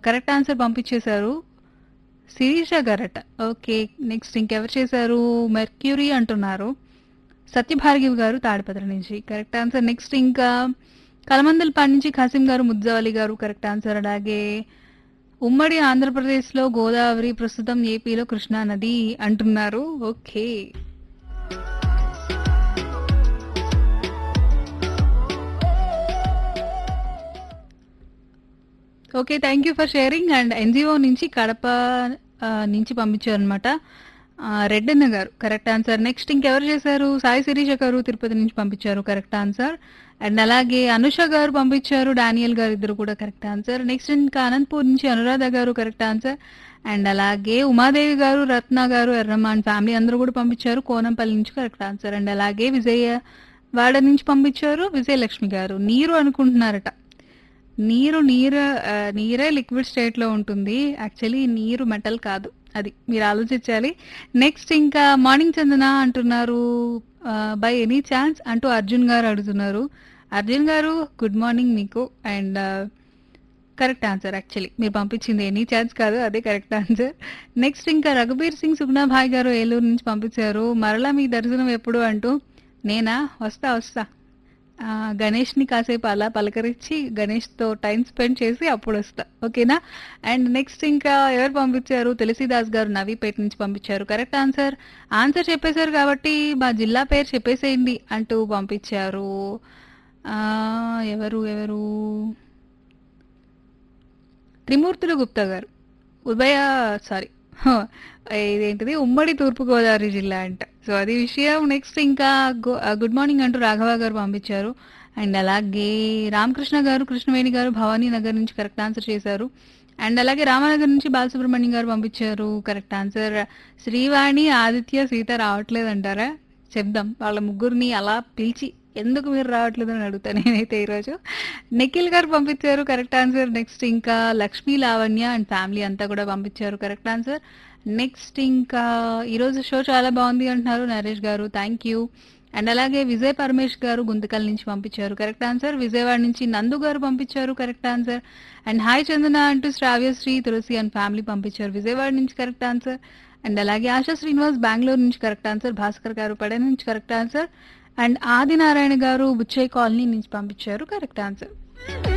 correct answer పంపించేశారు Sirisha గారట okay next ఇంకెవరు చేశారు మెర్క్యూరీ అంటున్నారు సత్యభార్గివ్ గారు తాడిపత్రి నుంచి కరెక్ట్ ఆన్సర్ నెక్స్ట్ ఇంకా కలమందలపాటి నుంచి ఖాసిం గారు ముద్దావలి గారు కరెక్ట్ ఆన్సర్ అలాగే ఉమ్మడి ఆంధ్రప్రదేశ్లో గోదావరి ప్రస్తుతం ఏపీలో కృష్ణా నది అంటున్నారు okay okay thank you for sharing and NGO నుంచి కడప ఆ, నుంచి పంపించారు అనమాట రెడ్డన్న గారు కరెక్ట్ ఆన్సర్ నెక్స్ట్ ఇంకెవరు చేశారు సాయి శిరీష గారు తిరుపతి నుంచి పంపించారు కరెక్ట్ ఆన్సర్ అండ్ అలాగే అనుష గారు పంపించారు డానియల్ గారు ఇద్దరు కూడా కరెక్ట్ ఆన్సర్ నెక్స్ట్ ఇంకా అనంతపూర్ నుంచి అనురాధ గారు కరెక్ట్ ఆన్సర్ అండ్ అలాగే ఉమాదేవి గారు రత్న గారు ఎర్రమాన్ ఫ్యామిలీ అందరూ కూడా పంపించారు కోనంపల్లి నుంచి కరెక్ట్ ఆన్సర్ అండ్ అలాగే విజయ వాడ నుంచి పంపించారు విజయలక్ష్మి గారు నీరు అనుకుంటున్నారట నీరు నీరు ఆ, నీరే లిక్విడ్ స్టేట్ లో ఉంటుంది యాక్చువల్లీ నీరు మెటల్ కాదు అది మీరు ఆలోచించాలి నెక్స్ట్ ఇంకా మార్నింగ్ చందన అంటున్నారు బై ఎనీ ఛాన్స్ అంటూ అర్జున్ గారు అడుగుతున్నారు అర్జున్ గారు గుడ్ మార్నింగ్ మీకు అండ్ కరెక్ట్ ఆన్సర్ యాక్చువల్లీ మీరు పంపించింది ఎనీ ఛాన్స్ కాదు అదే కరెక్ట్ ఆన్సర్ నెక్స్ట్ ఇంకా రఘుబీర్ సింగ్ సుగ్నాభాయ్ గారు ఏలూరు నుంచి పంపించారు మరలా మీ దర్శనం ఎప్పుడు అంటూ నేనా వస్తా వస్తా ఆ, గణేష్ని కాసేపు అలా పలకరించి గణేష్తో టైం స్పెండ్ చేసి అప్పుడు వస్తా ఓకేనా అండ్ నెక్స్ట్ ఇంకా ఎవరు పంపించారు తులసిదాస్ గారు నవీపేట నుంచి పంపించారు కరెక్ట్ ఆన్సర్ ఆన్సర్ చెప్పేశారు కాబట్టి మా జిల్లా పేరు చెప్పేసేయండి అంటూ పంపించారు ఆ, ఎవరు ఎవరు త్రిమూర్తులు గుప్తా గారు ఉదయ సారీ ఇదేంటిది ఉమ్మడి తూర్పుగోదావరి జిల్లా అంట సో అది విషయం నెక్స్ట్ ఇంకా గు- ఆ, గుడ్ మార్నింగ్ అంటూ రాఘవ గారు పంపించారు అండ్ అలాగే రామకృష్ణ గారు కృష్ణవేణి గారు భవానీ నగర్ నుంచి కరెక్ట్ ఆన్సర్ చేశారు అండ్ అలాగే రామనగర్ నుంచి బాలసుబ్రహ్మణ్యం గారు పంపించారు కరెక్ట్ ఆన్సర్ శ్రీవాణి ఆదిత్య సీత రావట్లేదు అంటారా చెప్దాం వాళ్ళ ముగ్గురిని అలా పిలిచి ఎందుకు మీరు రావట్లేదు అని అడుగుతా నేనైతే ఈరోజు నిఖిల్ గారు పంపించారు కరెక్ట్ ఆన్సర్ నెక్స్ట్ ఇంకా లక్ష్మీ లావణ్య అండ్ ఫ్యామిలీ అంతా కూడా పంపించారు కరెక్ట్ ఆన్సర్ నెక్స్ట్ ఇంకా ఈరోజు షో చాలా బాగుంది అంటున్నారు నరేష్ గారు థ్యాంక్ యూ అండ్ అలాగే విజయ్ పరమేష్ గారు గుంతకల్ నుంచి పంపించారు కరెక్ట్ ఆన్సర్ విజయవాడ నుంచి నందు గారు పంపించారు correct answer and hi Chandana అంటూ శ్రావ్యశ్రీ తులసి అండ్ ఫ్యామిలీ పంపించారు విజయవాడ నుంచి కరెక్ట్ ఆన్సర్ అండ్ అలాగే ఆశా శ్రీనివాస్ బెంగళూరు నుంచి కరెక్ట్ ఆన్సర్ భాస్కర్ గారు పడే నుంచి కరెక్ట్ ఆన్సర్ అండ్ ఆదినారాయణ గారు బుచ్చయ్య కాలనీ నుంచి పంపించారు కరెక్ట్ ఆన్సర్